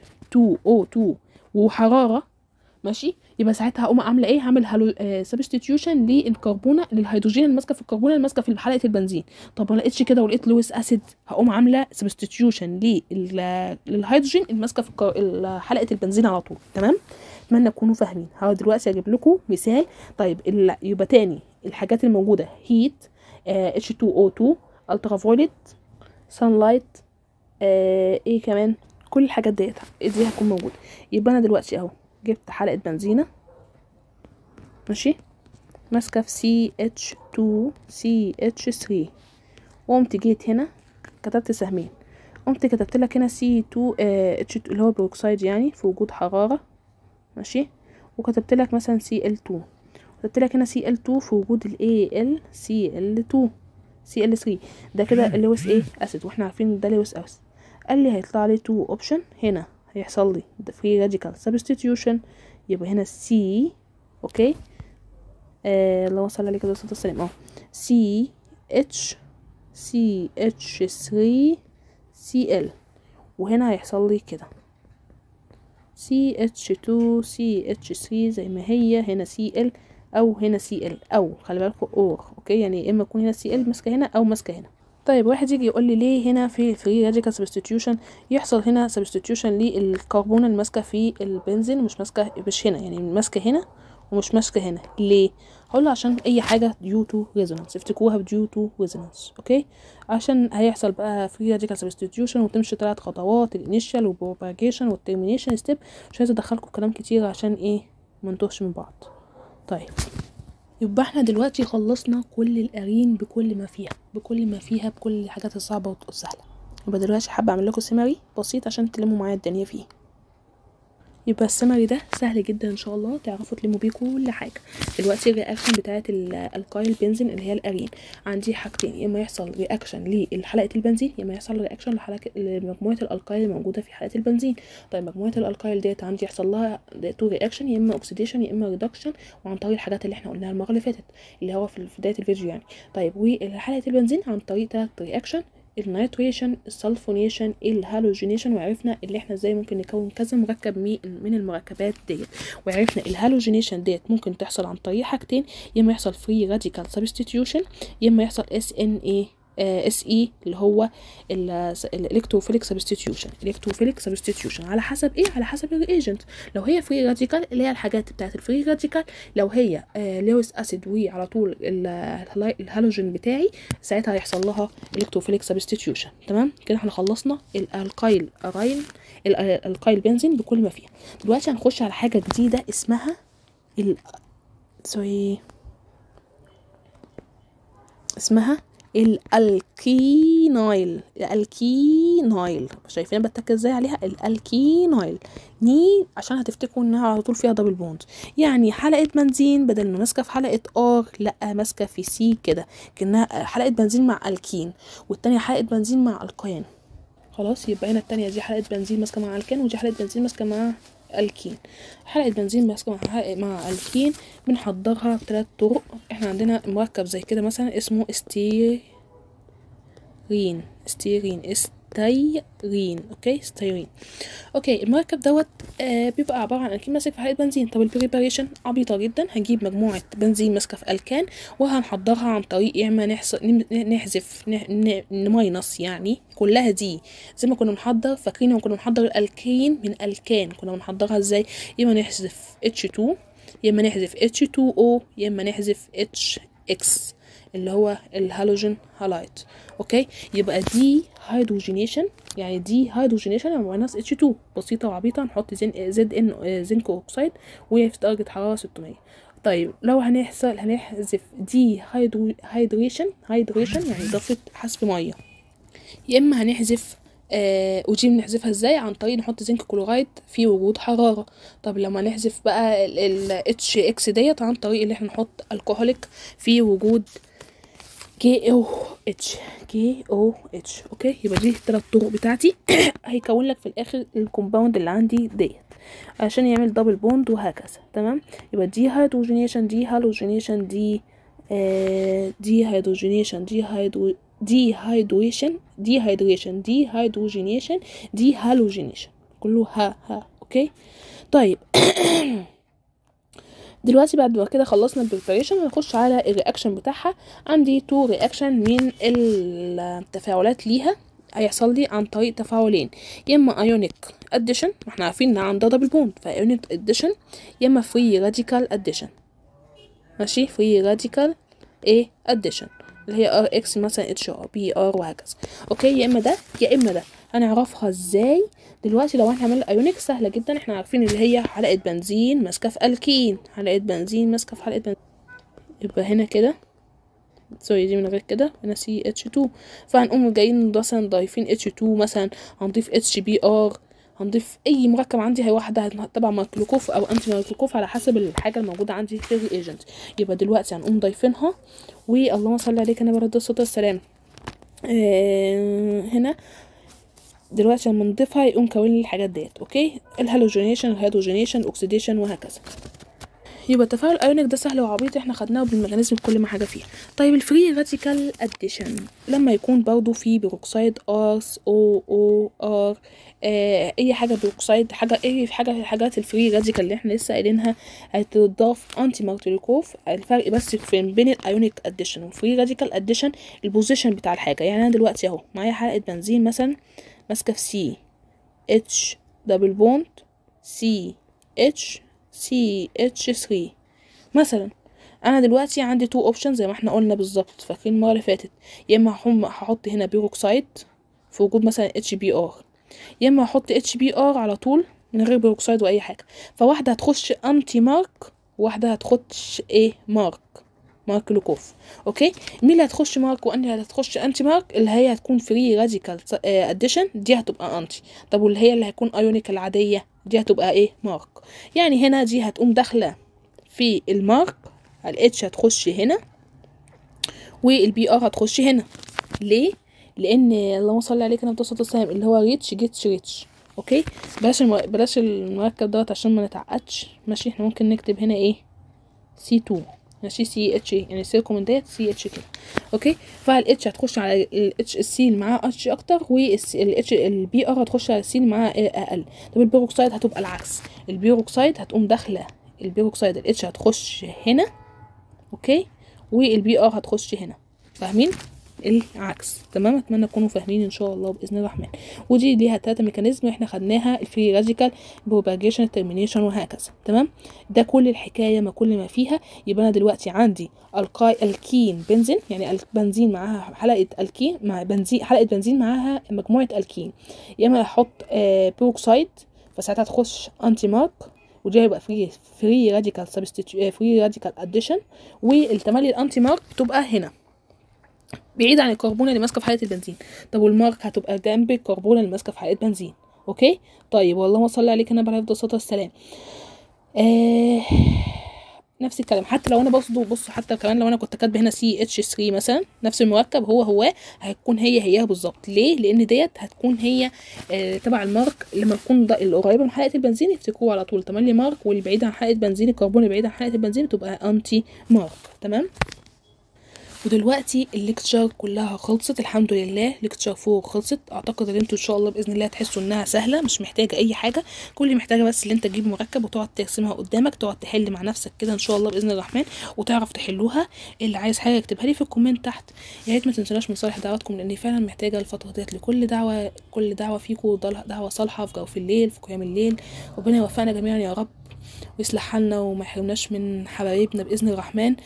H2O2 وحراره ماشي يبقى ساعتها هقوم عامله ايه هعمل هالو آه سبستيتيوشن للكربونه للهيدروجين اللي ماسكه في الكربونه اللي ماسكه في حلقه البنزين طب ما لقيتش كده ولقيت لويس اسيد هقوم عامله سبستيتيوشن للهيدروجين اللي ماسكه في حلقه البنزين على طول تمام اتمنى تكونوا فاهمين هقعد دلوقتي اجيب لكم مثال طيب يبقى تاني الحاجات الموجوده هيت آه H2O2 الترا فايوليت سان لايت آه ايه كمان كل الحاجات ديت دي هتكون موجوده يبقى انا دلوقتي اهو جبت حلقة بنزينة ماشي ماسكة في سي اتش تو سي اتش ثري وقمت جيت هنا كتبت سهمين قمت كتبت لك هنا سي تو اتش اللي هو بروكسايد يعني في وجود حرارة ماشي وكتبت لك مثلا سي ال 2 كتبت لك هنا سي ال 2 في وجود الاي ال سي ال 2 سي ال 3 ده كده اللويس ايه اسيد واحنا عارفين ده لويس اسيد قال لي هيطلع لي 2 اوبشن هنا هيحصل لي فري راديكال سبستيتيوشن يبقى هنا سي اوكي آه اللهم صل عليك وسلم السلام اهو سي اتش سي اتش 3 سي ال وهنا هيحصل لي كده سي اتش 2 سي اتش 3 زي ما هي هنا سي ال او هنا سي ال او خلي بالكم اور اوكي يعني اما يكون هنا سي ال ماسكه هنا او ماسكه هنا طيب واحد يجي يقول لي ليه هنا في فري راديكال سبستيتيوشن يحصل هنا سبستيتيوشن للكربون الماسكه في البنزين مش ماسكه مش هنا يعني ماسكه هنا ومش ماسكه هنا ليه هقول عشان اي حاجه due to resonance افتكروها due to resonance اوكي عشان هيحصل بقى free radical substitution وتمشي ثلاث خطوات الانيشال والبروباجيشن والترمينيشن ستيب مش عايزه ادخلكم كلام كتير عشان ايه منتوهش من بعض طيب يبقى احنا دلوقتي خلصنا كل القرين بكل ما فيها بكل ما فيها بكل الحاجات الصعبه والسهله يبقى دلوقتي حابه اعمل لكم سيمري بسيط عشان تلموا معايا الدنيا فيه يبقى السمري ده سهل جدا ان شاء الله تعرفوا تلموا بيه كل حاجه دلوقتي الرياكشن بتاعه الالقايل بنزين اللي هي الارين عندي حاجتين يا اما يحصل رياكشن لحلقه البنزين يا اما يحصل رياكشن لحلقه لمجموعه الالقايل الموجوده في حلقه البنزين طيب مجموعه الالقايل ديت عندي يحصل لها تو رياكشن يا اما اوكسيديشن يا اما ريدكشن وعن طريق الحاجات اللي احنا قلناها المره اللي فاتت اللي هو في بدايه الفيديو يعني طيب وحلقه البنزين عن طريق ثلاث رياكشن النيتريشن السلفونيشن الهالوجينيشن وعرفنا اللي احنا ازاي ممكن نكون كذا مركب من المركبات ديت وعرفنا الهالوجينيشن ديت ممكن تحصل عن طريق حاجتين يا اما يحصل فري راديكال سبستيتيوشن يا اما يحصل اس ان اي اس اي اللي هو الالكتروفيليك سبستيتيوشن الكتروفيليك سبستيتيوشن على حسب ايه على حسب الريجنت لو هي فري راديكال اللي هي الحاجات بتاعت الفري راديكال لو هي لويس اسيد وعلى طول الهالوجين بتاعي ساعتها هيحصل لها الكتروفيليك سبستيتيوشن تمام كده احنا خلصنا الالقايل اراين الالقايل بنزين بكل ما فيها دلوقتي هنخش على حاجه جديده اسمها ال سوري اسمها الالكينايل الالكينايل شايفين بتك ازاي عليها الالكينايل ني عشان هتفتكروا انها على طول فيها دبل بوند يعني حلقه بنزين بدل ما ماسكه في حلقه ار لا ماسكه في سي كده كانها حلقه بنزين مع الكين والتانية حلقه بنزين مع القيان خلاص يبقى هنا التانية دي حلقه بنزين ماسكه مع الكين ودي حلقه بنزين ماسكه مع الكين حلقة بنزين ماسكة مع مع الكين بنحضرها بثلاث طرق احنا عندنا مركب زي كده مثلا اسمه استيرين ستيرين ستيرين اوكي ستيرين اوكي المركب دوت آه بيبقى عبارة عن الكين ماسك في حلقة بنزين طب البريباريشن عبيطة جدا هنجيب مجموعة بنزين ماسكة في الكان وهنحضرها عن طريق يا اما نحذف نماينص يعني كلها دي زي ما كنا بنحضر فاكرين لما كنا بنحضر الالكين من الكان كنا بنحضرها ازاي يا اما نحذف H2 يا اما نحذف H2O يا اما نحذف HX اللي هو الهالوجين هالايت اوكي يبقى دي هيدروجينيشن يعني دي هيدروجينيشن ماينس اتش 2 بسيطه وعبيطه نحط زين زد ان زنك اوكسيد وهي في درجه حراره 600 طيب لو هنحصل هنحذف دي هيدرو هيدريشن هيدريشن يعني اضافه حذف ميه يا اما هنحذف آه ودي بنحذفها ازاي عن طريق نحط زنك كلورايد في وجود حراره طب لما نحذف بقى ال اتش اكس ديت عن طريق اللي احنا نحط الكحوليك في وجود كي او اتش كي او اتش اوكي يبقى دي الثلاث طرق بتاعتي هيكون لك في الاخر الكومباوند اللي عندي ديت عشان يعمل دبل بوند وهكذا تمام يبقى دي هيدروجينيشن دي هالوجينيشن دي آه دي هيدروجينيشن دي هيدرو دي هيدريشن دي هيدريشن دي هيدروجينيشن دي هالوجينيشن كله ها ها اوكي طيب دلوقتي بعد ما كده خلصنا البريباريشن هنخش على الرياكشن بتاعها عندي تو رياكشن من التفاعلات ليها هيحصل لي عن طريق تفاعلين يا اما ايونيك اديشن احنا عارفين ان عندها دبل بوند فايونيك اديشن يا اما فري راديكال اديشن ماشي فري راديكال ايه اديشن اللي هي ار اكس مثلا اتش ار بي ار وهكذا اوكي يا اما ده يا اما ده هنعرفها ازاي دلوقتي لو احنا عملنا ايونيك سهله جدا احنا عارفين اللي هي حلقه بنزين ماسكه في الكين حلقه بنزين ماسكه في حلقه بنزين يبقى هنا كده سوري دي من غير كده هنا سي اتش 2 فهنقوم جايين مثلا ضايفين اتش 2 مثلا هنضيف اتش بي ار هنضيف اي مركب عندي هي واحده طبعا مايكلوكوف او انتي مايكلوكوف على حسب الحاجه الموجوده عندي في الايجنت يبقى دلوقتي هنقوم ضايفينها واللهم صل عليك انا برد الصوت والسلام آه هنا دلوقتي لما نضيفها يقوم كون لي الحاجات ديت اوكي الهالوجينيشن الهيدروجينيشن الاكسيديشن وهكذا يبقى التفاعل الايونيك ده سهل وعبيط احنا خدناه بالميكانيزم بكل ما حاجه فيه طيب الفري راديكال اديشن لما يكون برضو في بيروكسيد ارس او او ار آه اي حاجه بيروكسيد حاجه اي حاجه في الحاجات الفري راديكال اللي احنا لسه قايلينها هتضاف انتي مارتيليكوف الفرق بس في بين الايونيك اديشن والفري راديكال اديشن البوزيشن بتاع الحاجه يعني انا دلوقتي اهو معايا حلقه بنزين مثلا ماسكه في سي اتش دبل بوند سي اتش سي اتش 3 مثلا انا دلوقتي عندي تو اوبشن زي ما احنا قلنا بالظبط فاكرين المره اللي فاتت يا اما هحم- هحط هنا بيروكسايد في وجود مثلا اتش بي ار يا اما هحط اتش بي ار على طول من غير بيروكسايد واي حاجه فواحده هتخش انتي مارك وواحده هتخش ايه مارك مارك لوكوف اوكي مين اللي هتخش مارك وانهي اللي هتخش انتي مارك اللي هي هتكون فري راديكال اديشن دي هتبقى انتي طب واللي هي اللي هيكون ايونيك العاديه دي هتبقى ايه مارك يعني هنا دي هتقوم داخله في المارك الاتش هتخش هنا والبي ار هتخش هنا ليه لان اللهم صل عليك انا بتصل السلام اللي هو ريتش جيتش ريتش اوكي بلاش المر... بلاش المركب دوت عشان ما نتعقدش ماشي احنا ممكن نكتب هنا ايه سي 2 ماشي سي اتش يعني سيركم من ديت سي اتش كده اوكي فالاتش هتخش على الاتش السي اللي معاه اتش اكتر والاتش البي ار هتخش على السي اللي معاه اقل طب البيروكسايد هتبقى العكس البيروكسايد هتقوم داخله البيروكسايد الاتش هتخش هنا اوكي والبي ار هتخش هنا فاهمين العكس تمام اتمنى تكونوا فاهمين ان شاء الله باذن الرحمن ودي ليها ثلاثه ميكانيزم احنا خدناها الفري راديكال بروباجيشن ترمينيشن وهكذا تمام ده كل الحكايه ما كل ما فيها يبقى انا دلوقتي عندي القاي الكين بنزين يعني البنزين معاها حلقه الكين مع بنزين حلقه بنزين معاها مجموعه الكين يا اما احط آه بيروكسايد فساعتها تخش انتي مارك ودي هيبقى فري فري راديكال سبستيتيو فري راديكال اديشن والتملي الانتي مارك بتبقى هنا بعيد عن الكربونه اللي ماسكه في حلقه البنزين طب والمارك هتبقى جنب الكربونه اللي ماسكه في حلقه بنزين اوكي طيب والله صل عليك انا عليه الصلاه والسلام آه نفس الكلام حتى لو انا بصدو بص حتى كمان لو انا كنت كاتبه هنا سي اتش 3 مثلا نفس المركب هو هو هتكون هي هي بالظبط ليه لان ديت هتكون هي آه تبع المارك لما تكون القريبه من حلقه البنزين يفتكروه على طول تملي مارك واللي بعيد عن حلقه بنزين الكربون اللي بعيد عن حلقه البنزين تبقى انتي مارك تمام ودلوقتي الليكتشر كلها خلصت الحمد لله ليكتشر فور خلصت اعتقد ان انتوا ان شاء الله باذن الله تحسوا انها سهله مش محتاجه اي حاجه كل اللي محتاجه بس ان انت تجيب مركب وتقعد ترسمها قدامك تقعد تحل مع نفسك كده ان شاء الله باذن الرحمن وتعرف تحلوها اللي عايز حاجه يكتبها لي في الكومنت تحت يا ريت ما تنسوناش من صالح دعواتكم لاني فعلا محتاجه الفتره ديت لكل دعوه كل دعوه فيكم دعوه صالحه في جوف الليل في قيام الليل ربنا يوفقنا جميعا يا رب ويصلح حالنا وما يحرمناش من حبايبنا باذن الرحمن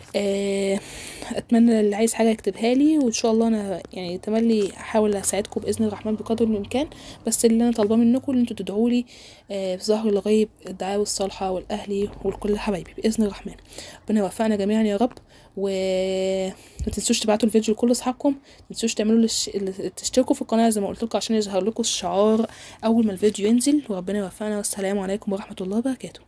اتمنى اللي عايز حاجه يكتبها لي وان شاء الله انا يعني تملي احاول اساعدكم باذن الرحمن بقدر الامكان بس اللي انا طالباه منكم ان انتوا تدعوا لي في ظهر الغيب الدعاوى الصالحه والاهلي ولكل حبايبي باذن الرحمن ربنا يوفقنا جميعا يا رب وما تنسوش تبعتوا الفيديو لكل اصحابكم ما تنسوش تعملوا لش... تشتركوا في القناه زي ما قلت لكم عشان يظهر لكم الشعار اول ما الفيديو ينزل وربنا يوفقنا والسلام عليكم ورحمه الله وبركاته